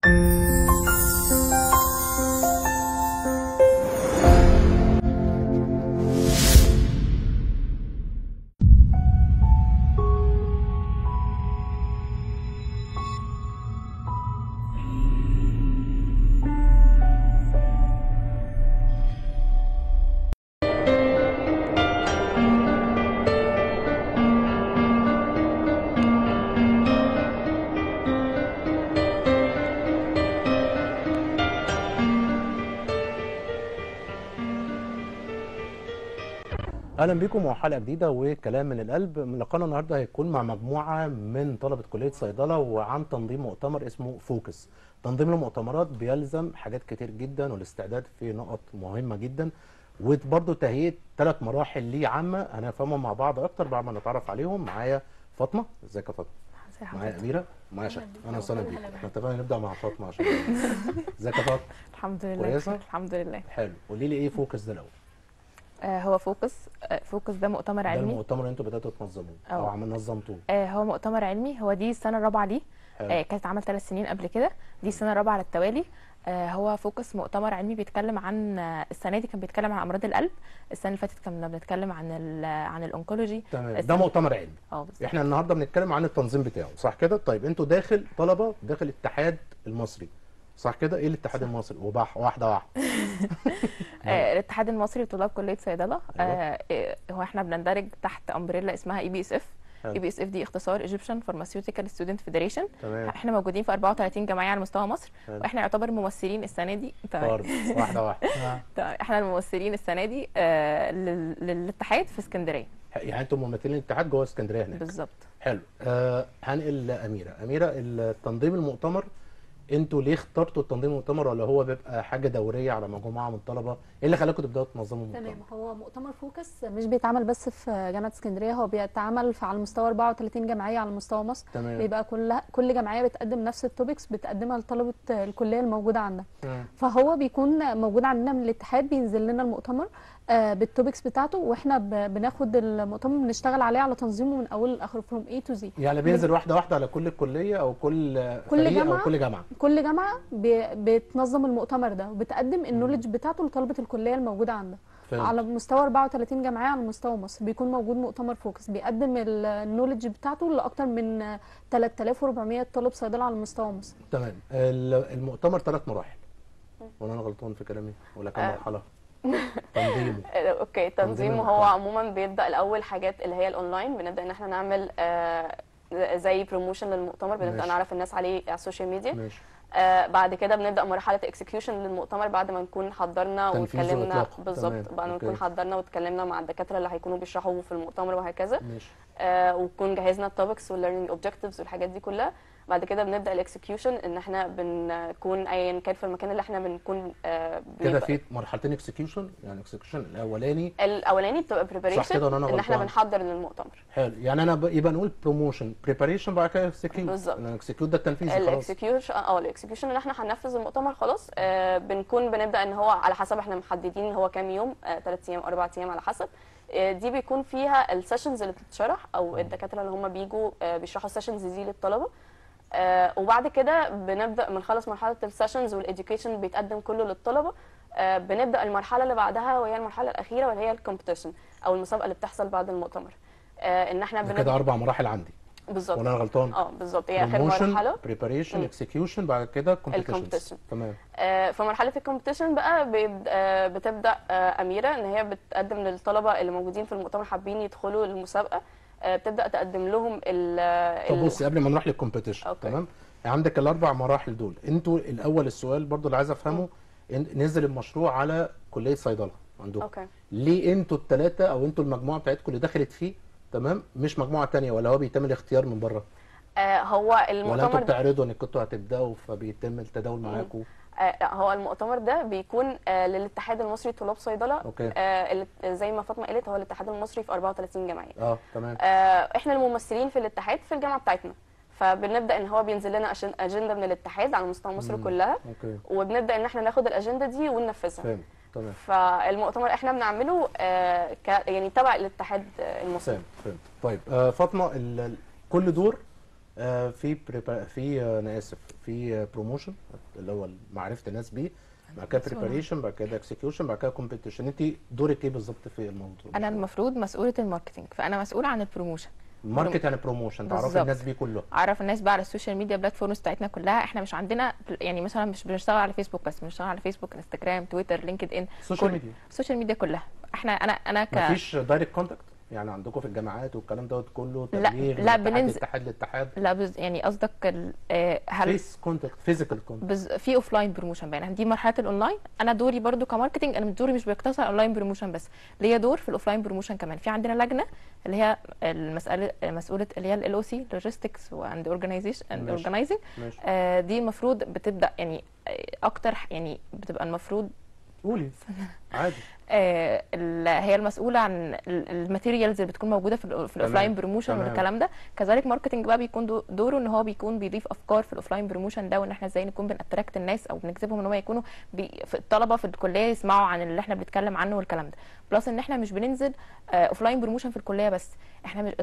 اهلا بكم وحلقه جديده وكلام من القلب من لقانا النهارده هيكون مع مجموعه من طلبه كليه صيدله وعن تنظيم مؤتمر اسمه فوكس تنظيم المؤتمرات بيلزم حاجات كتير جدا والاستعداد في نقط مهمه جدا وبرضه تهيئه ثلاث مراحل ليه عامه هنفهمهم مع بعض اكتر بعد ما نتعرف عليهم معايا فاطمه ازيك يا فاطمه ازي معايا حضرتك اميره معايا شكل انا وسام بيك احنا اتفقنا نبدا مع فاطمه عشان ازيك يا فاطمه الحمد لله كويسة؟ بخير، الحمد لله حلو قولي لي ايه فوكس ده الاول آه هو فوكس آه فوكس ده مؤتمر ده علمي المؤتمر اللي انتوا بداتوا تنظموه او أه. عمل نظمتوه آه هو مؤتمر علمي هو دي السنه الرابعه ليه حلو. آه كانت اتعمل ثلاث سنين قبل كده دي السنه الرابعه على التوالي آه هو فوكس مؤتمر علمي بيتكلم عن آه السنه دي كان بيتكلم عن امراض القلب السنه اللي فاتت كنا بنتكلم عن ال- عن الانكولوجي تمام ده السنة- مؤتمر علمي اه بالظبط احنا النهارده بنتكلم عن التنظيم بتاعه صح كده طيب انتوا داخل طلبه داخل الاتحاد المصري صح كده ايه الاتحاد المصري وبح واحده واحده آه الاتحاد المصري لطلاب كليه صيدله أيوة. آه آه، هو احنا بندرج تحت امبريلا اسمها اي بي اس اف حلو. اي بي اس اف دي اختصار ايجيبشن فارماسيوتيكال ستودنت فيدريشن تمام احنا موجودين في 34 جمعيه على مستوى مصر حلو. واحنا يعتبر ممثلين السنه دي تمام برضه واحده واحده تمام. احنا الممثلين السنه دي آه لل- للاتحاد في اسكندريه يعني انتوا ممثلين الاتحاد جوه اسكندريه هناك بالظبط حلو آه هنقل لاميره اميره التنظيم المؤتمر انتوا ليه اخترتوا التنظيم المؤتمر ولا هو بيبقى حاجه دوريه على مجموعه من الطلبه ايه اللي خلاكم تبداوا تنظموا المؤتمر تمام هو مؤتمر فوكس مش بيتعمل بس في جامعه اسكندريه هو بيتعمل في على مستوى 34 جمعيه على مستوى مصر تمام بيبقى كل كل جمعيه بتقدم نفس التوبكس بتقدمها لطلبه الكليه الموجوده عندها مم. فهو بيكون موجود عندنا من الاتحاد بينزل لنا المؤتمر آه، بالتوبكس بتاعته واحنا ب- بناخد المؤتمر بنشتغل عليه على تنظيمه من اوله لاخره فروم اي تو زي يعني بينزل واحده واحده على كل الكليه او كل كل فريق جامعة. او كل جامعه كل جامعه ب- بتنظم المؤتمر ده وبتقدم النولج بتاعته لطلبه الكليه الموجوده عندها فهمت. على مستوى 34 جمعيه على مستوى مصر بيكون موجود مؤتمر فوكس بيقدم ال- النولج بتاعته لاكثر من 3400 طالب صيدله على مستوى مصر تمام ال- المؤتمر ثلاث مراحل ولا انا غلطان في كلامي ولا كام آه. مرحله تنظيمه آه، اوكي تنظيم تنظيم هو المؤتمر. عموما بيبدا الاول حاجات اللي هي الاونلاين بنبدا ان احنا نعمل آه، زي بروموشن للمؤتمر بنبدا ماشي. نعرف الناس عليه على السوشيال ميديا ماشي آه، بعد كده بنبدا مرحله اكسكيوشن للمؤتمر بعد ما نكون حضرنا تنفيذ واتكلمنا وإطلاق. بالظبط تمام. بعد ما أوكي. نكون حضرنا واتكلمنا مع الدكاتره اللي هيكونوا بيشرحوا في المؤتمر وهكذا ماشي آه، ونكون جهزنا التوبكس والليرنينج اوبجكتيفز والحاجات دي كلها بعد كده بنبدا الاكسكيوشن ان احنا بنكون ايا كان في المكان اللي احنا بنكون آه، كده بنبقى- في مرحلتين اكسكيوشن يعني اكسكيوشن الاولاني الاولاني بتبقى صح كده بريباريشن ولا أنا ان احنا غلطان؟ بنحضر للمؤتمر حلو يعني انا ب... يبقى نقول بروموشن بريباريشن بعد كده اكسكيوت بالظبط. الاكسكيوت ده التنفيذ خلاص الاكسكيوشن اه الاكسكيوشن ان احنا هننفذ المؤتمر خلاص آه بنكون بنبدا ان هو على حسب احنا محددين هو كام يوم ثلاث ايام اربع ايام على حسب آه دي بيكون فيها السيشنز اللي بتتشرح او الدكاتره اللي هم بيجوا آه بيشرحوا السيشنز دي للطلبه آه وبعد كده بنبدا بنخلص مرحله السيشنز والاديوكيشن بيتقدم كله للطلبه آه بنبدا المرحله اللي بعدها وهي المرحله الاخيره واللي هي الكومبيتيشن او المسابقه اللي بتحصل بعد المؤتمر آه ان احنا ده بنبدا كده اربع مراحل عندي بالظبط ولا انا غلطان اه بالظبط هي اخر مرحله بريباريشن مم. اكسكيوشن بعد كده كومبيتيشن الcompetition. تمام آه، في مرحله الكومبيتيشن بقى بيب- آه، بتبدا آه، اميره ان هي بتقدم للطلبه اللي موجودين في المؤتمر حابين يدخلوا المسابقه آه، بتبدا تقدم لهم ال طب ال- بصي قبل ما نروح للكومبيتيشن أوكي. تمام عندك الاربع مراحل دول انتوا الاول السؤال برضو اللي عايز افهمه إن- نزل المشروع على كليه صيدله عندكم اوكي ليه انتوا الثلاثه او انتوا المجموعه بتاعتكم اللي دخلت فيه تمام مش مجموعه تانية ولا هو بيتم الاختيار من بره آه، هو ولا انتوا المؤتمر ده بتعرضوا ان كنتوا هتبداوا فبيتم التداول معاكم آه، لا، هو المؤتمر ده بيكون آه، للاتحاد المصري طلاب صيدله اوكي آه، اللي- زي ما فاطمه قالت هو الاتحاد المصري في 34 جمعيه اه تمام آه، احنا الممثلين في الاتحاد في الجامعه بتاعتنا فبنبدا ان هو بينزل لنا أجن- اجنده من الاتحاد على مستوى مصر مم. كلها اوكي وبنبدا ان احنا ناخد الاجنده دي وننفذها فهمت تمام فالمؤتمر احنا بنعمله آه ك يعني تبع الاتحاد آه، المصري فهمت فهمت طيب آه فاطمه ال- ال- كل دور آه، في بريبا في آه، انا اسف في بروموشن اللي هو معرفه الناس بيه بعد كده بريباريشن بعد كده اكسكيوشن بعد كده كومبيتيشن انت دورك ايه بالظبط في الموضوع انا المفروض مسؤوله الماركتنج فانا مسؤوله عن البروموشن ماركت يعني بروموشن تعرفي بالظبط. الناس بيه كله اعرف الناس بقى على السوشيال ميديا بلاتفورمز بتاعتنا كلها احنا مش عندنا يعني مثلا مش بنشتغل على فيسبوك بس بنشتغل على فيسبوك انستجرام تويتر لينكد ان السوشيال كل- ميديا السوشيال ميديا كلها احنا انا انا ك مفيش دايركت كونتاكت يعني عندكم في الجامعات والكلام دوت كله لا، تبليغ لا، من اتحاد بننزل- لاتحاد لاتحاد لا بز... يعني قصدك ال- آه، هل فيس كونتاكت فيزيكال كونتاكت بز... في اوف لاين بروموشن بقى يعني دي مرحله الاونلاين انا دوري برضو كماركتنج انا دوري مش بيقتصر على اونلاين بروموشن بس ليا دور في الاوف لاين بروموشن كمان في عندنا لجنه اللي هي المساله مسؤوله اللي هي ال او سي لوجيستكس واند اورجانيزيشن اند ماشي. اورجانيزنج ماشي دي المفروض بتبدا يعني آه، اكتر ح- يعني بتبقى المفروض قولي عادي آه، ال- هي المسؤوله عن ال- الماتيريالز اللي بتكون موجوده في الأو- في الاوفلاين بروموشن تمام. والكلام ده كذلك ماركتنج بقى بيكون دو- دوره ان هو بيكون بيضيف افكار في الاوفلاين بروموشن ده وان احنا ازاي نكون بناتراكت الناس او بنجذبهم ان هم يكونوا بي في الطلبه في الكليه يسمعوا عن اللي احنا بنتكلم عنه والكلام ده بلس ان احنا مش بننزل اوفلاين بروموشن في الكليه بس احنا مش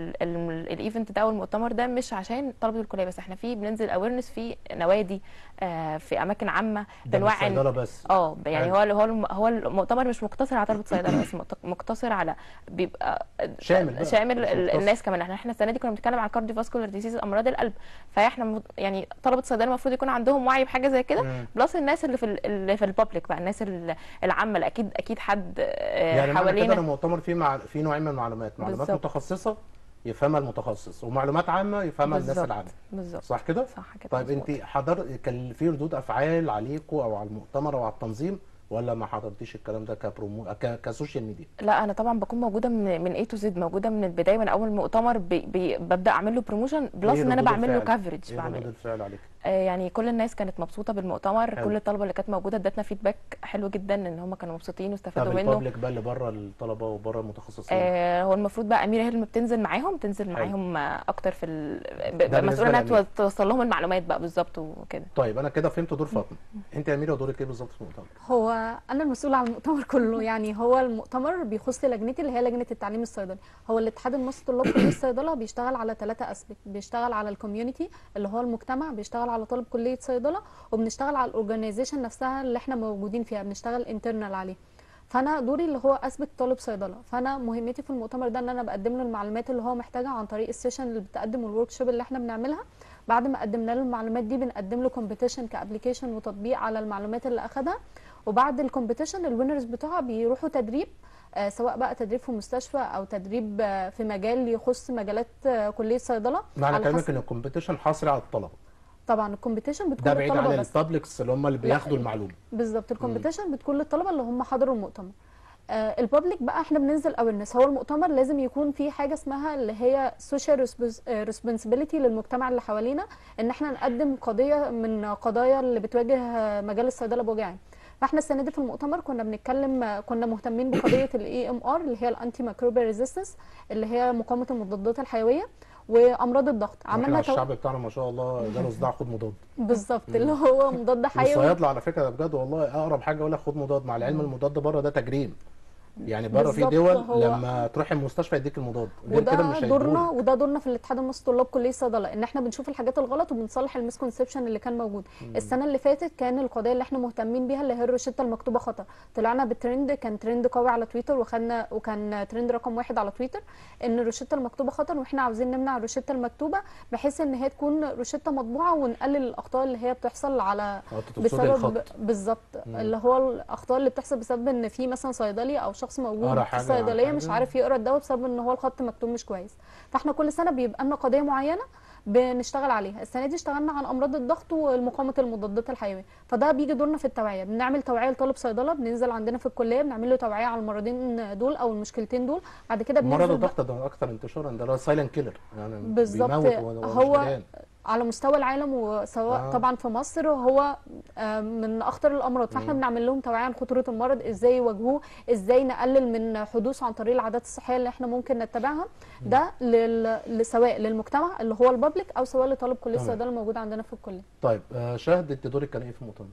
الايفنت ده والمؤتمر ده مش عشان طلبه الكليه بس احنا فيه بننزل اويرنس في نوادي آه، في اماكن عامه ده مش بنوعي صيدله بس اه يعني حلو. هو هو الم- هو المؤتمر مش مقتصر على طلبه صيدله بس مقت- مقتصر على بيبقى شامل بقى. شامل مش ال- مقتصر. الناس كمان احنا احنا السنه دي كنا بنتكلم على كارديو فاسكولار ديزيز امراض القلب فاحنا مت- يعني طلبه صيدله المفروض يكون عندهم وعي بحاجه زي كده مم. بلس الناس اللي في ال- اللي في البابليك بقى الناس ال- العامه اللي اكيد اكيد حد آه، يعني معنى كده حوالينا المؤتمر فيه مع... فيه نوعين من المعلومات معلومات بالظبط. متخصصه يفهمها المتخصص ومعلومات عامه يفهمها الناس بالظبط. العامه بالظبط صح كده صح كده طيب مظبوط. انت حضر كان في ردود افعال عليكم او على المؤتمر او على التنظيم ولا ما حضرتيش الكلام ده كبرومو ك... كسوشيال ميديا لا انا طبعا بكون موجوده من من اي تو زد موجوده من البدايه من اول مؤتمر بي بي ببدا اعمل له بروموشن بلس ايه ان انا ردود بعمل له الفعل؟ كفرج ايه بعمل ردود الفعل عليك آه، يعني كل الناس كانت مبسوطه بالمؤتمر حلو. كل الطلبه اللي كانت موجوده ادتنا فيدباك حلو جدا ان هم كانوا مبسوطين طب واستفادوا منه البابليك بقى اللي بره الطلبه وبره المتخصصين آه هو المفروض بقى اميره هي اللي بتنزل معاهم تنزل حلو. معاهم آه، اكتر في ال... ب- ده بقى بالنسبة مسؤوله انها لأميرة. تو- توصل لهم المعلومات بقى بالظبط وكده طيب انا كده فهمت دور فاطمه انت يا اميره دورك ايه بالظبط في المؤتمر هو انا المسؤوله عن المؤتمر كله يعني هو المؤتمر بيخص لجنتي اللي هي لجنه التعليم الصيدلي هو الاتحاد المصري لطلاب كليه الصيدله بيشتغل على ثلاثه اسبكت بيشتغل على الكوميونتي اللي هو المجتمع بيشتغل على طالب كليه صيدله وبنشتغل على الاورجانيزيشن نفسها اللي احنا موجودين فيها بنشتغل انترنال عليه فانا دوري اللي هو اثبت طالب صيدله فانا مهمتي في المؤتمر ده ان انا بقدم له المعلومات اللي هو محتاجها عن طريق السيشن اللي بتقدم والورك شوب اللي احنا بنعملها بعد ما قدمنا له المعلومات دي بنقدم له كومبيتيشن كابلكيشن وتطبيق على المعلومات اللي اخدها وبعد الكومبيتيشن الوينرز بتوعها بيروحوا تدريب آه، سواء بقى تدريب في مستشفى او تدريب آه، في مجال يخص مجالات آه، كليه صيدله معنى على كلامك حسب- ان الكومبيتيشن حصري على الطلبه طبعا الكومبيتيشن ده بتكون بعيد للطلبه عن بس البابليكس اللي هم اللي بياخدوا المعلومه بالظبط الكومبيتيشن بتكون للطلبه اللي هم حضروا المؤتمر آه البابليك بقى احنا بننزل اويرنس هو المؤتمر لازم يكون فيه حاجه اسمها اللي هي سوشيال ريسبونسبيلتي للمجتمع اللي حوالينا ان احنا نقدم قضيه من قضايا اللي بتواجه آه، مجال الصيدله بوجه عام فاحنا السنه دي في المؤتمر كنا بنتكلم آه، كنا مهتمين بقضيه الاي ام ار اللي هي الانتي ميكروبيال ريزيستنس اللي هي مقاومه المضادات الحيويه وامراض الضغط عملنا عملنا تو... الشعب بتاعنا ما شاء الله جاله صداع خد مضاد بالظبط اللي هو مضاد حيوي والصيادله على فكره ده بجد والله اقرب حاجه اقول لك خد مضاد مع العلم المضاد بره ده تجريم يعني بره في بالظبط، دول هو- لما تروح المستشفى يديك المضاد غير كده مش وده دورنا هيديهولك وده دورنا في الاتحاد المصري طلاب كليه صيدله ان احنا بنشوف الحاجات الغلط وبنصلح المسكونسبشن اللي كان موجود السنه اللي فاتت كان القضيه اللي احنا مهتمين بيها اللي هي الروشته المكتوبه خطا طلعنا بالترند كان ترند قوي على تويتر وخدنا وكان ترند رقم واحد على تويتر ان الروشته المكتوبه خطا واحنا عاوزين نمنع الروشته المكتوبه بحيث ان هي تكون روشته مطبوعه ونقلل الاخطاء اللي هي بتحصل على أو تقصدي بسبب الخط. بالظبط اللي هو الاخطاء اللي بتحصل بسبب ان في مثلا صيدلي او شخص موجود قرا في حاجة الصيدليه عن مش حاجة. عارف يقرا الدواء بسبب ان هو الخط مكتوب مش كويس فاحنا كل سنه بيبقى لنا قضيه معينه بنشتغل عليها السنه دي اشتغلنا عن امراض الضغط ومقاومه المضادات الحيويه فده بيجي دورنا في التوعيه بنعمل توعيه لطالب صيدله بننزل عندنا في الكليه بنعمل له توعيه على المرضين دول او المشكلتين دول بعد كده مرض بننزل بقى- الضغط ده اكثر انتشارا ده سايلنت كيلر يعني بالظبط. بيموت وهو- وهو مش هو دريان. على مستوى العالم وسواء آه. آه. طبعا في مصر هو آه، من اخطر الامراض فاحنا بنعمل لهم توعيه عن خطوره المرض ازاي يواجهوه ازاي نقلل من حدوثه عن طريق العادات الصحيه اللي احنا ممكن نتبعها ده لل... سواء للمجتمع اللي هو البابليك او سواء لطالب كليه تمام. الصيدله الموجود عندنا في الكليه طيب آه، شاهد انت دورك كان ايه في المؤتمر؟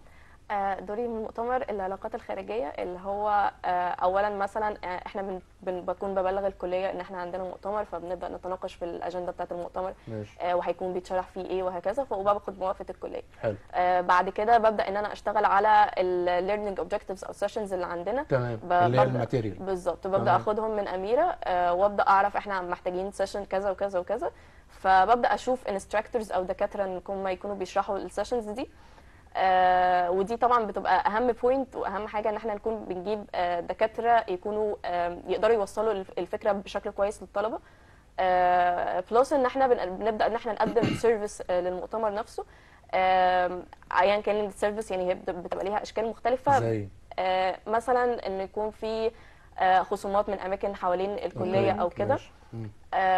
آه، دوري من المؤتمر العلاقات الخارجيه اللي هو آه، اولا مثلا آه، احنا بن- بن- بكون ببلغ الكليه ان احنا عندنا مؤتمر فبنبدا نتناقش في الاجنده بتاعه المؤتمر ماشي آه، وهيكون بيتشرح فيه ايه وهكذا فباخد موافقه الكليه حلو آه، بعد كده ببدا ان انا اشتغل على الليرنينج اوبجكتيفز او سيشنز اللي عندنا تمام ب- اللي هي ببدأ- الماتيريال بالظبط ببدا تمام. اخدهم من اميره آه، وابدا اعرف احنا محتاجين سيشن كذا وكذا وكذا فببدا اشوف انستراكتورز او دكاتره ان هم يكونوا بيشرحوا السيشنز دي آه، ودي طبعا بتبقى اهم بوينت واهم حاجه ان احنا نكون بنجيب آه، دكاتره يكونوا آه، يقدروا يوصلوا الف- الفكره بشكل كويس للطلبه بلس ان احنا بن- بنبدا ان احنا نقدم سيرفيس للمؤتمر نفسه آم، ايا كان السيرفيس يعني هي بت- بتبقى ليها اشكال مختلفه زي آه، مثلا ان يكون في آه، خصومات من اماكن حوالين الكليه او كده ماشي. مم.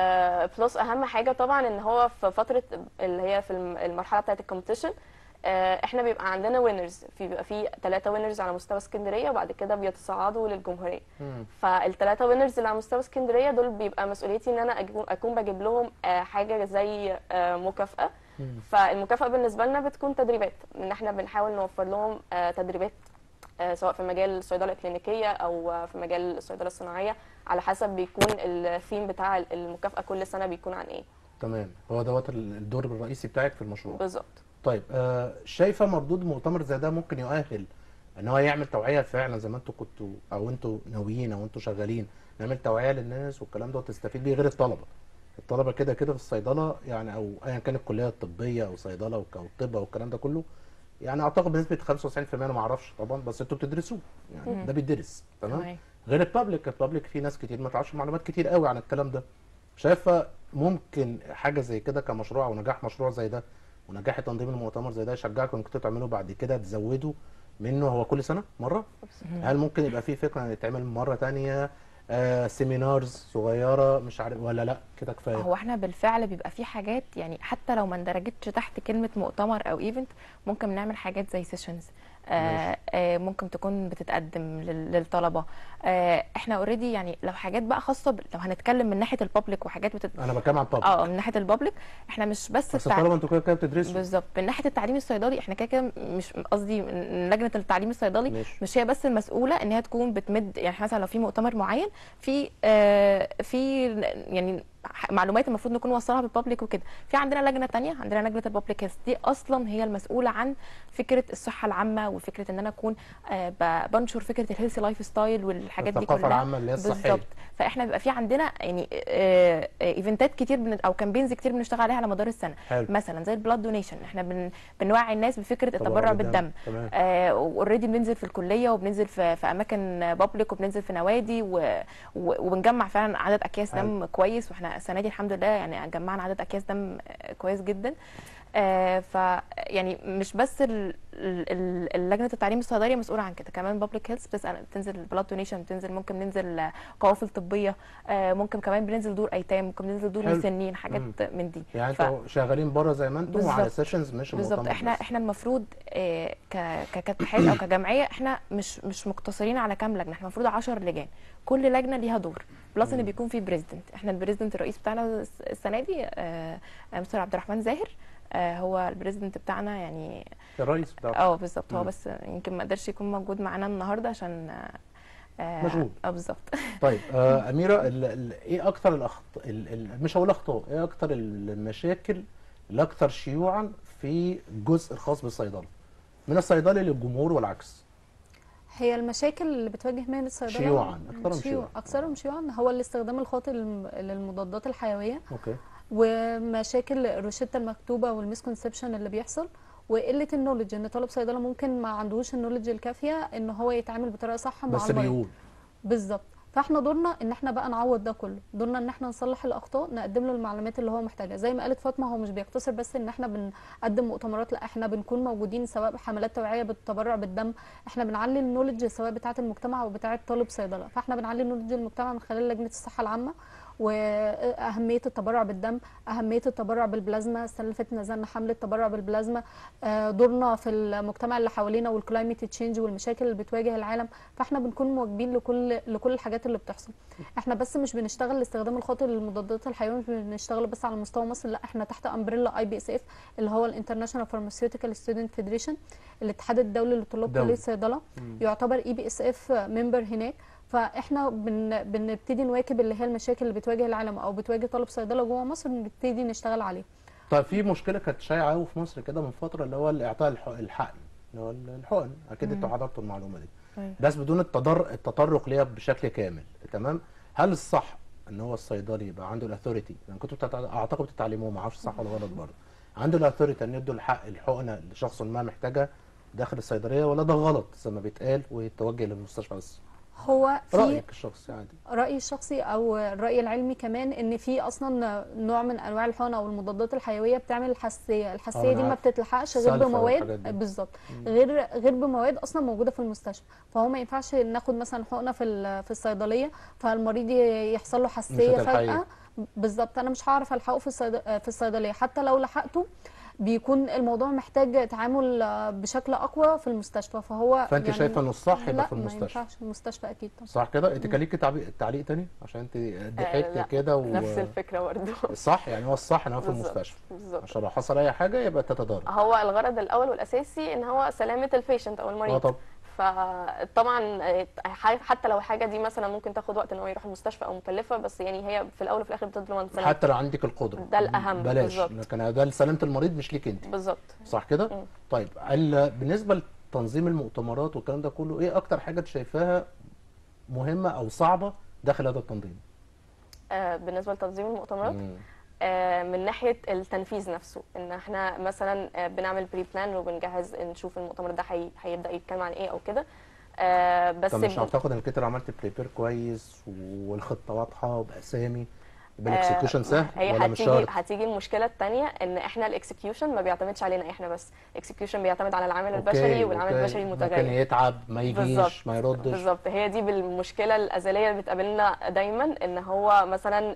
بلس اهم حاجه طبعا ان هو في فتره اللي هي في الم- المرحله بتاعه الكومبيتيشن احنا بيبقى عندنا وينرز في بيبقى في ثلاثه وينرز على مستوى اسكندريه وبعد كده بيتصاعدوا للجمهوريه مم. فالثلاثه وينرز اللي على مستوى اسكندريه دول بيبقى مسؤوليتي ان انا أجو- اكون بجيب لهم آه، حاجه زي آه، مكافاه مم. فالمكافاه بالنسبه لنا بتكون تدريبات ان احنا بنحاول نوفر لهم آه، تدريبات آه، سواء في مجال الصيدله الكلينيكيه او آه، في مجال الصيدله الصناعيه على حسب بيكون الثيم بتاع المكافاه كل سنه بيكون عن ايه تمام هو دوت ال- الدور الرئيسي بتاعك في المشروع بالظبط طيب آه شايفه مردود مؤتمر زي ده ممكن يؤهل ان هو يعمل توعيه فعلا زي ما انتوا كنتوا او انتوا ناويين او انتوا شغالين نعمل توعيه للناس والكلام ده وتستفيد بيه غير الطلبه الطلبه كده كده في الصيدله يعني او ايا كان الكليه الطبيه او صيدله او او طب او الكلام ده كله يعني اعتقد بنسبه 95% انا ما اعرفش طبعا بس انتوا بتدرسوه يعني ده بيدرس تمام تمام. غير البابليك البابليك في ناس كتير ما تعرفش معلومات كتير قوي عن الكلام ده شايفه ممكن حاجه زي كده كمشروع او نجاح مشروع زي ده ونجاح تنظيم المؤتمر زي ده يشجعكم انكم تعملوا بعد كده تزودوا منه هو كل سنه مره هل ممكن يبقى في فكره ان يتعمل مره تانية آه سيمينارز صغيره مش عارف ولا لا كده كفايه هو احنا بالفعل بيبقى في حاجات يعني حتى لو ما اندرجتش تحت كلمه مؤتمر او ايفنت ممكن نعمل حاجات زي سيشنز آه ماشي. آه ممكن تكون بتتقدم لل- للطلبه آه احنا اوريدي يعني لو حاجات بقى خاصه ب... لو هنتكلم من ناحيه الببليك وحاجات بتت... انا بتكلم عن بابليك اه من ناحيه الببليك احنا مش بس بس التع- الطلبه انتوا كده كده بتدرسوا بالظبط من ناحيه التعليم الصيدلي احنا كده كده مش قصدي من لجنه التعليم الصيدلي ماشي. مش هي بس المسؤوله ان هي تكون بتمد يعني مثلا لو في مؤتمر معين في آه في يعني ح- معلومات المفروض نكون نوصلها بالببليك وكده في عندنا لجنه تانية عندنا لجنه الببليك هيلث دي اصلا هي المسؤوله عن فكره الصحه العامه وفكره ان انا اكون آه ب- بنشر فكره الهيلثي لايف ستايل والحاجات دي الثقافة كلها العامة اللي هي الصحية. بالظبط فاحنا بيبقى في عندنا يعني آه، آه، ايفنتات كتير بن او كامبينز كتير بنشتغل عليها على مدار السنه حلو. مثلا زي البلاد دونيشن احنا بن بنوعي الناس بفكره تبرع التبرع بالدم. بالدم تمام. اوريدي بننزل في الكليه وبننزل في, في اماكن بابليك وبننزل في نوادي و... و... وبنجمع فعلا عدد اكياس دم كويس واحنا السنه دي الحمد لله يعني جمعنا عدد اكياس دم آه، كويس جدا آه ف يعني مش بس ال- ال- ال- لجنه التعليم الصيدلي مسؤوله عن كده كمان بابليك هيلث بتسال بتنزل بلاد دونيشن بتنزل ممكن ننزل آه، قوافل طبيه آه ممكن كمان بننزل دور ايتام ممكن ننزل دور حلو. مسنين حاجات مم. من دي يعني ف- انتوا شغالين بره زي ما انتم وعلى بالظبط. سيشنز مش بالظبط مؤتمر احنا بس. احنا المفروض آه، ك- ك- كاتحاد او كجمعيه احنا مش مش مقتصرين على كام لجنه احنا المفروض 10 لجان كل لجنه ليها دور بلس ان بيكون في بريزيدنت احنا البريزيدنت الرئيس بتاعنا الس- السنه دي آه، آه، مستر عبد الرحمن زاهر آه، هو البريزيدنت بتاعنا يعني الرئيس بتاع اه بالظبط هو مم. بس يمكن ما قدرش يكون موجود معانا النهارده عشان آه، آه، مشغول. اه بالظبط طيب آه اميره ال ال ايه اكتر الاخطاء ال ال مش هقول اخطاء ايه اكتر المشاكل الاكثر شيوعا في الجزء الخاص بالصيدله من الصيدلي للجمهور والعكس هي المشاكل اللي بتواجه مهنه الصيدله شيوعاً، أكثرهم شيوعاً. اكثرهم شيوعا هو الاستخدام الخاطئ للم- للمضادات الحيويه اوكي ومشاكل الروشته المكتوبه والمسكونسبشن اللي بيحصل وقله النولج ان طالب صيدله ممكن ما عندوش النولج الكافيه ان هو يتعامل بطريقه صح مع بس المريض بيقول بالظبط فاحنا دورنا ان احنا بقى نعوض ده كله دورنا ان احنا نصلح الاخطاء نقدم له المعلومات اللي هو محتاجها زي ما قالت فاطمه هو مش بيقتصر بس ان احنا بنقدم مؤتمرات لا احنا بنكون موجودين سواء بحملات توعيه بالتبرع بالدم احنا بنعلي النولج سواء بتاعه المجتمع او بتاعه طالب صيدله فاحنا بنعلي النولج المجتمع من خلال لجنه الصحه العامه واهميه التبرع بالدم اهميه التبرع بالبلازما السنه اللي فاتت نزلنا حمله تبرع بالبلازما آه، دورنا في المجتمع اللي حوالينا والكلايمت تشينج والمشاكل اللي بتواجه العالم فاحنا بنكون مواكبين لكل لكل الحاجات اللي بتحصل احنا بس مش بنشتغل الاستخدام الخاطئ للمضادات الحيويه مش بنشتغل بس على مستوى مصر لا احنا تحت امبريلا اي بي اس اف اللي هو الانترناشونال فارماسيوتيكال ستودنت فيدريشن الاتحاد الدولي لطلاب دولي. كليه الصيدله يعتبر اي بي اس اف ممبر هناك فاحنا بن بنبتدي نواكب اللي هي المشاكل اللي بتواجه العالم او بتواجه طالب صيدله جوه مصر نبتدي نشتغل عليها طيب في مشكله كانت شائعه قوي في مصر كده من فتره اللي هو اعطاء الح- الحقن اللي هو الحقن اكيد انتوا حضرتوا المعلومه دي أيوة. بس بدون التضر... التطرق ليها بشكل كامل تمام هل الصح ان هو الصيدلي يبقى عنده الاثوريتي انا كنت بتتع... اعتقد بتتعلموه ما اعرفش صح ولا غلط برضه عنده الاثوريتي ان يدوا الحق الحقنه لشخص ما محتاجها داخل الصيدليه ولا ده غلط زي ما بيتقال ويتوجه للمستشفى بس هو في رايك الشخصي عادي رأيي الشخصي أو الرأي العلمي كمان إن في أصلا نوع من أنواع الحقن أو المضادات الحيوية بتعمل حساسية، آه، الحساسية أنا دي ما عارف. بتتلحقش غير سلفة والحاجات بمواد دي. بالظبط غير غير بمواد أصلا موجودة في المستشفى، فهو ما ينفعش ناخد مثلا حقنة في ال- في الصيدلية فالمريض ي- يحصل له حساسية هتلحقيه. فجأة بالظبط أنا مش هعرف ألحقه في الصيد... في الصيدلية حتى لو لحقته بيكون الموضوع محتاج تعامل بشكل أقوى في المستشفى فهو فانت يعني شايفه انه الصح يبقى لا في ما المستشفى ينفعش في المستشفى أكيد طبعا صح كده انت كان ليكي تعبيق- تعليق تاني عشان انت ضحكت لا، كده و... نفس الفكره برضه صح يعني هو الصح ان هو في بالظبط. المستشفى بالظبط عشان لو حصل اي حاجه يبقى تتضارب هو الغرض الاول والاساسي ان هو سلامه البيشنت او اه المريض طب فطبعا آه، حتى لو حاجه دي مثلا ممكن تاخد وقت ان هو يروح المستشفى او مكلفه بس يعني هي في الاول وفي الاخر بتضمن سلامته حتى لو عندك القدره ده الأهم، بلاش بالظبط. لكن ده لسلامه المريض مش ليك انت بالظبط صح كده مم. طيب ال- بالنسبه لتنظيم المؤتمرات والكلام ده كله ايه اكتر حاجه انت شايفاها مهمه او صعبه داخل هذا التنظيم آه، بالنسبه لتنظيم المؤتمرات مم. آه، من ناحيه التنفيذ نفسه ان احنا مثلا آه، بنعمل بري بلان وبنجهز نشوف المؤتمر ده هي- هيبدا يتكلم عن ايه او كده آه، بس طب مش ب- هتاخد انك انت لو عملت بريبير كويس والخطه واضحه باسامي يبقى آه، الاكسكيوشن سهل هي ولا مش هتيجي شرط هتيجي المشكله الثانيه ان احنا الاكسكيوشن ما بيعتمدش علينا احنا بس الاكسكيوشن بيعتمد على العامل أوكي، البشري والعامل أوكي. البشري ممكن المتغير يتعب ما يجيش بالظبط ما يردش بالظبط هي دي بالمشكله الازليه اللي بتقابلنا دايما ان هو مثلا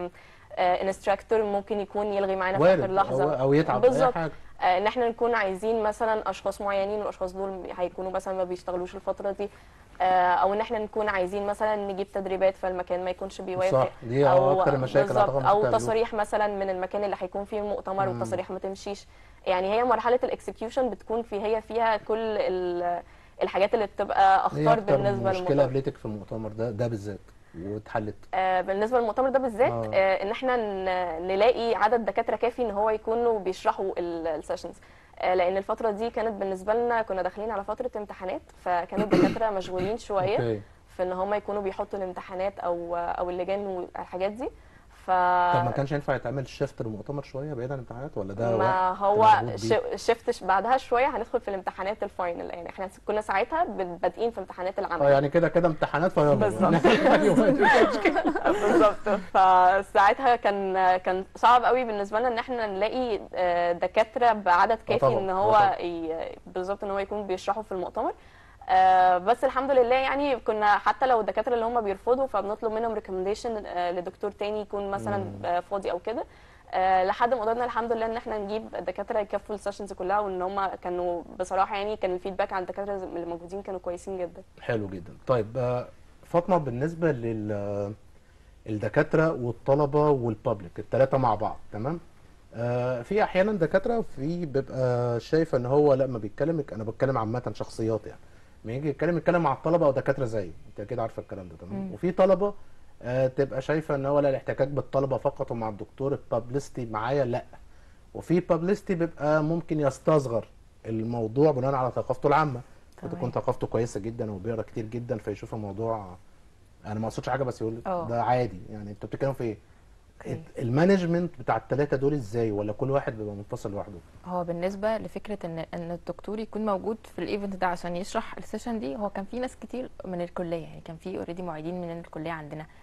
انستراكتور ممكن يكون يلغي معانا في اخر وارد لحظه أو, او يتعب في اي بالظبط حاجه آه، ان احنا نكون عايزين مثلا اشخاص معينين والاشخاص دول هيكونوا مثلا ما بيشتغلوش الفتره دي آه، او ان احنا نكون عايزين مثلا نجيب تدريبات فالمكان ما يكونش بيوافق صح دي أو اكتر المشاكل بالظبط أعتقد او بتقابلوها. تصاريح مثلا من المكان اللي هيكون فيه المؤتمر مم. والتصاريح ما تمشيش يعني هي مرحله الاكسكيوشن بتكون في هي فيها كل ال- الحاجات اللي بتبقى ايه اخطار اكتر بالنسبه مشكله للمؤتمر قابلتك في المؤتمر ده ده بالذات واتحلت آه، بالنسبه للمؤتمر ده بالذات آه. آه، ان احنا ن- نلاقي عدد دكاتره كافي ان هو يكونوا بيشرحوا السيشنز لان الفتره دي كانت بالنسبه لنا كنا داخلين على فتره امتحانات فكانوا الدكاتره مشغولين شويه اوكي في ان هم يكونوا بيحطوا الامتحانات او او اللجان والحاجات دي ف طب ما كانش ينفع يتعمل شيفت للمؤتمر شويه بعيد عن الامتحانات ولا ده ما وقت هو مربوط بيه؟ ش- شفت ش- بعدها شويه هندخل في الامتحانات الفاينل يعني احنا كنا ساعتها بادئين في امتحانات العمل اه يعني كده كده امتحانات فيلا بالظبط. أيوة، مفيش مشكلة. بالظبط فساعتها كان كان صعب قوي بالنسبه لنا ان احنا نلاقي آه، دكاتره بعدد كافي طبعاً، ان آه هو طبعاً. ي- بالظبط ان هو يكون بيشرحوا في المؤتمر آه، بس الحمد لله يعني كنا حتى لو الدكاتره اللي هم بيرفضوا فبنطلب منهم ريكومنديشن لدكتور تاني يكون مثلا مم. آه، فاضي او كده آه، لحد ما قدرنا الحمد لله ان احنا نجيب دكاتره يكفوا السيشنز كلها وان هم كانوا بصراحه يعني كان الفيدباك عن الدكاتره اللي موجودين كانوا كويسين جدا حلو جدا طيب آه، فاطمه بالنسبه لل الدكاتره والطلبه والبابليك الثلاثه مع بعض تمام آه في احيانا دكاتره في بيبقى شايف ان هو لا ما بيتكلم انا بتكلم عامه شخصيات يعني ما يجي يتكلم يتكلم مع الطلبه او دكاتره زيه انت اكيد عارفه الكلام ده تمام مم. وفي طلبه آه تبقى شايفه ان هو لا الاحتكاك بالطلبه فقط ومع الدكتور البابليستي معايا لا وفي بابليستي بيبقى ممكن يستصغر الموضوع بناء على ثقافته العامه تمام. تكون ثقافته كويسه جدا وبيقرا كتير جدا فيشوف الموضوع انا ما اقصدش حاجه بس يقول اه. ده عادي يعني انتوا بتتكلموا في ايه اوكي. المانجمنت بتاع الثلاثه دول ازاي ولا كل واحد بيبقى منفصل لوحده هو بالنسبه لفكره ان ان الدكتور يكون موجود في الايفنت ده عشان يشرح السيشن دي هو كان في ناس كتير من الكليه يعني كان في اوريدي معيدين من الكليه عندنا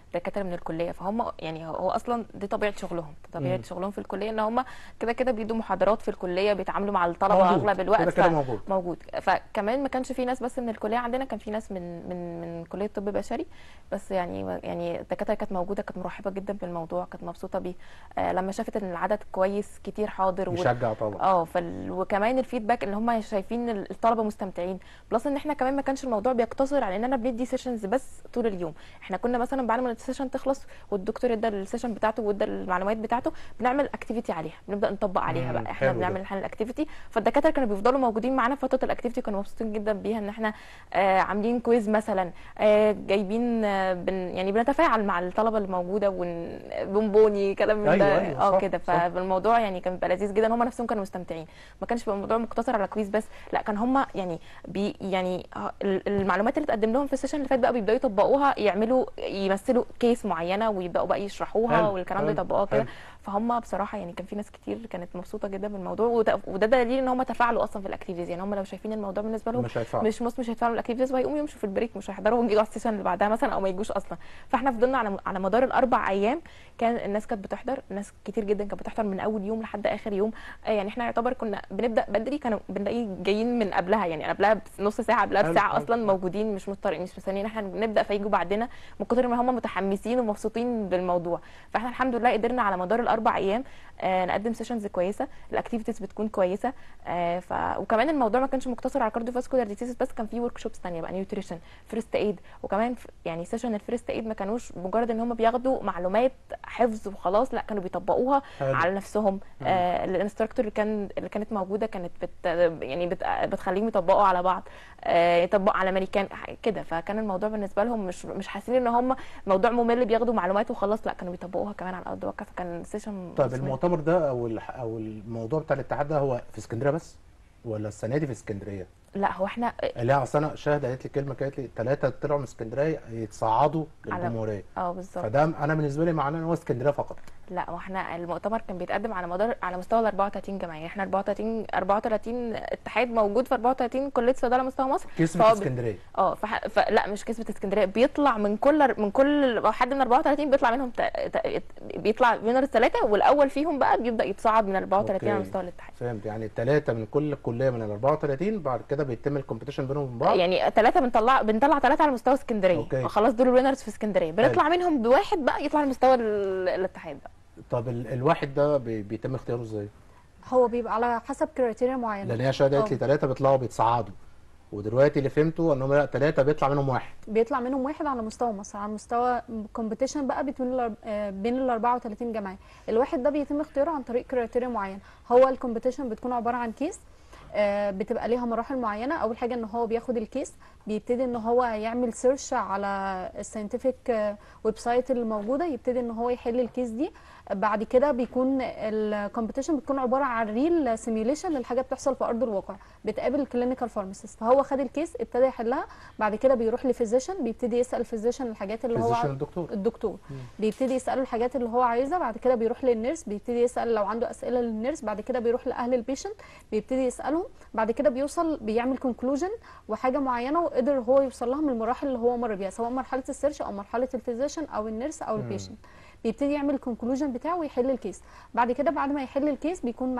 دكاتره من الكليه فهم يعني هو اصلا دي طبيعه شغلهم طبيعه مم. شغلهم في الكليه ان هم كده كده بيدوا محاضرات في الكليه بيتعاملوا مع الطلبه موجود. اغلب الوقت كده كده ف- موجود. موجود فكمان ما كانش في ناس بس من الكليه عندنا كان في ناس من من من كليه طب بشري بس يعني يعني الدكاتره كانت موجوده كانت مرحبه جدا بالموضوع كانت مبسوطه بيه آه لما شافت ان العدد كويس كتير حاضر وال- يشجع طبعا اه فال... وكمان الفيدباك ان هم شايفين ال- الطلبه مستمتعين بلس ان احنا كمان ما كانش الموضوع بيقتصر على اننا بندي سيشنز بس طول اليوم احنا كنا مثلا بعد ما السيشن تخلص والدكتور ادى السيشن بتاعته وادى المعلومات بتاعته بنعمل اكتيفيتي عليها بنبدا نطبق عليها مم، بقى احنا حلو ده. بنعمل حل الاكتيفيتي فالدكاتره كانوا بيفضلوا موجودين معانا في فتره الاكتيفيتي كانوا مبسوطين جدا بيها ان احنا آه عاملين كويز مثلا آه جايبين آه بن يعني بنتفاعل مع الطلبه اللي موجوده ون بونبوني كلام من أيوة، ده أيوة، اه صح، كده صح. فالموضوع يعني كان بيبقى لذيذ جدا هم نفسهم كانوا مستمتعين ما كانش بيبقى الموضوع مقتصر على كويز بس لا كان هم يعني بي يعني آه، ال- المعلومات اللي تقدم لهم في السيشن اللي فات بقى بيبداوا يطبقوها يعملوا يمثلوا كيس معينه ويبداوا بقى يشرحوها حلو، والكلام ده حلو، يطبقوها كده حلو. فهم بصراحه يعني كان في ناس كتير كانت مبسوطه جدا بالموضوع وده, وده دليل ان هم تفاعلوا اصلا في الاكتيفيتيز يعني هم لو شايفين الموضوع بالنسبه لهم مش هيدفعوا مش مش مش هيدفعوا الاكتيفيتيز وهيقوموا يمشوا في البريك مش هيحضروا ويجوا على السيشن اللي بعدها مثلا او ما يجوش اصلا فاحنا فضلنا على على مدار الاربع ايام كان الناس كانت بتحضر ناس كتير جدا كانت بتحضر من اول يوم لحد اخر يوم آه يعني احنا يعتبر كنا بنبدا بدري كانوا بنلاقي جايين من قبلها يعني قبلها بنص ساعه قبلها حلو، بساعه حلو. اصلا موجودين مش مضطرين مش مستنيين احنا نبدا فيجوا بعدنا من كتر ما هم متحمسين ومبسوطين بالموضوع فاحنا الحمد لله قدرنا على مدار الاربع ايام آه نقدم سيشنز كويسه الاكتيفيتيز بتكون كويسه آه ف... وكمان الموضوع ما كانش مقتصر على كارديو فاسكولار ديزيز بس كان في ورك شوبس ثانيه بقى نيوتريشن فيرست ايد وكمان ف... يعني سيشن الفيرست ايد ما كانوش مجرد ان هم بياخدوا معلومات حفظ وخلاص لا كانوا بيطبقوها حلو. على نفسهم آه الانستراكتور اللي كان اللي كانت موجوده كانت بت يعني بت بتخليهم يطبقوا على بعض آه يطبقوا على امريكان كده فكان الموضوع بالنسبه لهم مش مش حاسين ان هم موضوع ممل بياخدوا معلومات وخلاص لا كانوا بيطبقوها كمان على ارض الواقع فكان سيشن طيب المؤتمر ده او الح- او الموضوع بتاع الاتحاد ده هو في اسكندريه بس ولا السنه دي في اسكندريه؟ لا هو احنا لا اصل انا شاهد قالت لي كلمه قالت لي ثلاثه طلعوا من اسكندريه يتصعدوا على- للجمهوريه اه بالظبط فده انا بالنسبه لي معناه ان هو اسكندريه فقط لا واحنا المؤتمر كان بيتقدم على مدار على مستوى ال 34 جمعيه احنا 34 34 اتحاد موجود في 34 كليه صيدله على مستوى مصر كسبت فهو بي- اسكندريه اه فح... فلا مش كسبة اسكندريه بيطلع من كل من كل حد من 34 بيطلع منهم ت... ت... بيطلع وينرز ثلاثه والاول فيهم بقى بيبدا يتصعد من 34 على أوكي. مستوى الاتحاد فهمت يعني ثلاثه من كل كليه من ال 34 بعد كده بيتم الكومبيتيشن بينهم وبين بعض يعني ثلاثه بنطلع بنطلع ثلاثه على مستوى اسكندريه أوكي. خلاص دول الوينرز في اسكندريه بنطلع منهم بواحد بقى يطلع لمستوى ال- الاتحاد بقى طب ال- الواحد ده بي- بيتم اختياره ازاي؟ هو بيبقى على حسب كريتيريا معينه لان هي شهاده قالت لي اه. ثلاثه بيطلعوا بيتصعدوا ودلوقتي اللي فهمته ان هم لا ثلاثه بيطلع منهم واحد بيطلع منهم واحد على مستوى مصر على مستوى كومبيتيشن بقى بين ال بين ال 34 جمعيه الواحد ده بيتم اختياره عن طريق كريتيريا معين هو الكومبيتيشن بتكون عباره عن كيس آه، بتبقى ليها مراحل معينه اول حاجه ان هو بياخد الكيس بيبتدي ان هو يعمل سيرش على الساينتفك ويب سايت اللي موجوده يبتدي ان هو يحل الكيس دي بعد كده بيكون الكومبيتيشن بتكون عباره عن ريل سيميوليشن للحاجه بتحصل في ارض الواقع بتقابل الكلينيكال فارماسيست فهو خد الكيس ابتدى يحلها بعد كده بيروح لفيزيشن بيبتدي يسال الفيزيشن الحاجات اللي هو فيزيشن الدكتور الدكتور بيبتدي يساله الحاجات اللي هو عايزها بعد كده بيروح للنيرس بيبتدي يسال لو عنده اسئله للنيرس بعد كده بيروح لاهل البيشنت بيبتدي يسالهم بعد كده بيوصل بيعمل كونكلوجن وحاجه معينه وقدر هو يوصل لها من المراحل اللي هو مر بيها سواء مرحله السيرش او مرحله الفيزيشن او النيرس او البيشنت بيبتدي يعمل الكونكلوجن بتاعه ويحل الكيس بعد كده بعد ما يحل الكيس بيكون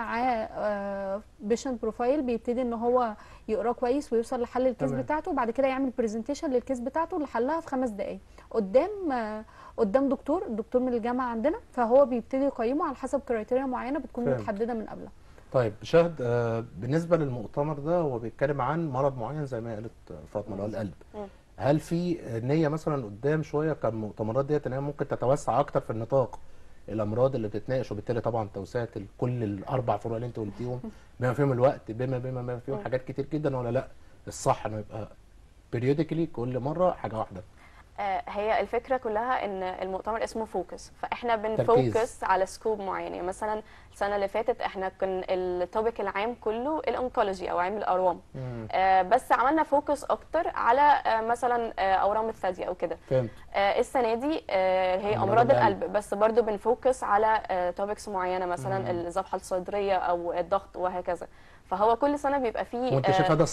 معاه بيشنت بروفايل بيبتدي ان هو يقراه كويس ويوصل لحل الكيس تمام. بتاعته بعد كده يعمل برزنتيشن للكيس بتاعته اللي حلها في خمس دقائق قدام آه، قدام دكتور الدكتور من الجامعه عندنا فهو بيبتدي يقيمه على حسب كرايتيريا معينه بتكون فهمت. متحدده من قبلها طيب شاهد آه، بالنسبه للمؤتمر ده هو بيتكلم عن مرض معين زي ما قالت فاطمه اللي هو القلب مم. هل في نيه مثلا قدام شويه كمؤتمرات ديت ان هي ممكن تتوسع اكتر في النطاق الامراض اللي بتتناقش وبالتالي طبعا توسعه ال- كل الاربع فروع اللي انت قلتيهم بما فيهم الوقت بما بما بما فيهم مم. حاجات كتير جدا ولا لا الصح انه يبقى بيريوديكلي كل مره حاجه واحده آه، هي الفكره كلها ان المؤتمر اسمه فوكس فاحنا تركيز. بنفوكس على سكوب معين يعني مثلا السنه اللي فاتت احنا كان التوبيك العام كله الانكولوجي او علم الاروام مم. آه، بس عملنا فوكس اكتر على آه، مثلا آه، اورام الثدي او كده فهمت آه، السنه دي آه، هي أمراض امراض القلب. القلب بس برضو بنفوكس على توبكس معينه مثلا مم. الذبحه الصدريه او الضغط وهكذا فهو كل سنه بيبقى فيه وانت آه، شايفها ده الصح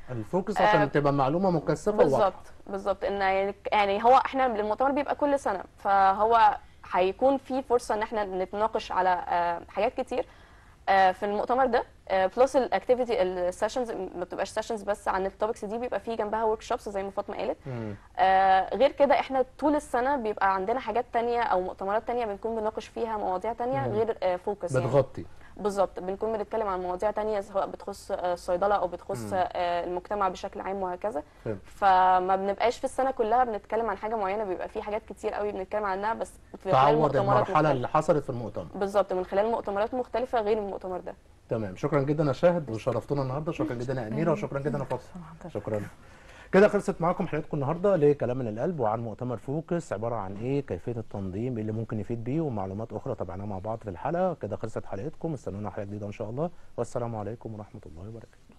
الفوكس عشان آه، تبقى معلومه مكثفه وواضحه بالظبط بالظبط ان يعني- يعني هو احنا المؤتمر بيبقى كل سنه فهو هيكون في فرصه ان احنا نتناقش على آه، حاجات كتير آه، في المؤتمر ده بلس الاكتيفيتي السيشنز ما بتبقاش سيشنز بس عن التوبكس دي بيبقى فيه جنبها ورك شوبس زي ما فاطمه قالت مم. آه، غير كده احنا طول السنه بيبقى عندنا حاجات تانية او مؤتمرات تانية بنكون بنناقش فيها مواضيع تانية مم. غير فوكس يعني بتغطي بالظبط بنكون بنتكلم عن مواضيع تانية سواء بتخص آه، الصيدلة أو بتخص مم. آه، المجتمع بشكل عام وهكذا فهمت. فما بنبقاش في السنة كلها بنتكلم عن حاجة معينة بيبقى في حاجات كتير قوي بنتكلم عنها بس في خلال تعوض مؤتمرات المرحله مختلفة. اللي حصلت في المؤتمر بالظبط من خلال مؤتمرات مختلفة غير المؤتمر ده تمام شكرا جدا يا شاهد وشرفتونا النهارده شكرا جدا يا اميره وشكرا جدا يا فاطمه شكرا كده خلصت معاكم حلقتكم النهارده لكلام من القلب وعن مؤتمر فوكس عباره عن ايه كيفيه التنظيم إيه اللي ممكن يفيد بيه ومعلومات اخرى تابعناها مع بعض في الحلقه كده خلصت حلقتكم استنونا حلقه جديده ان شاء الله والسلام عليكم ورحمه الله وبركاته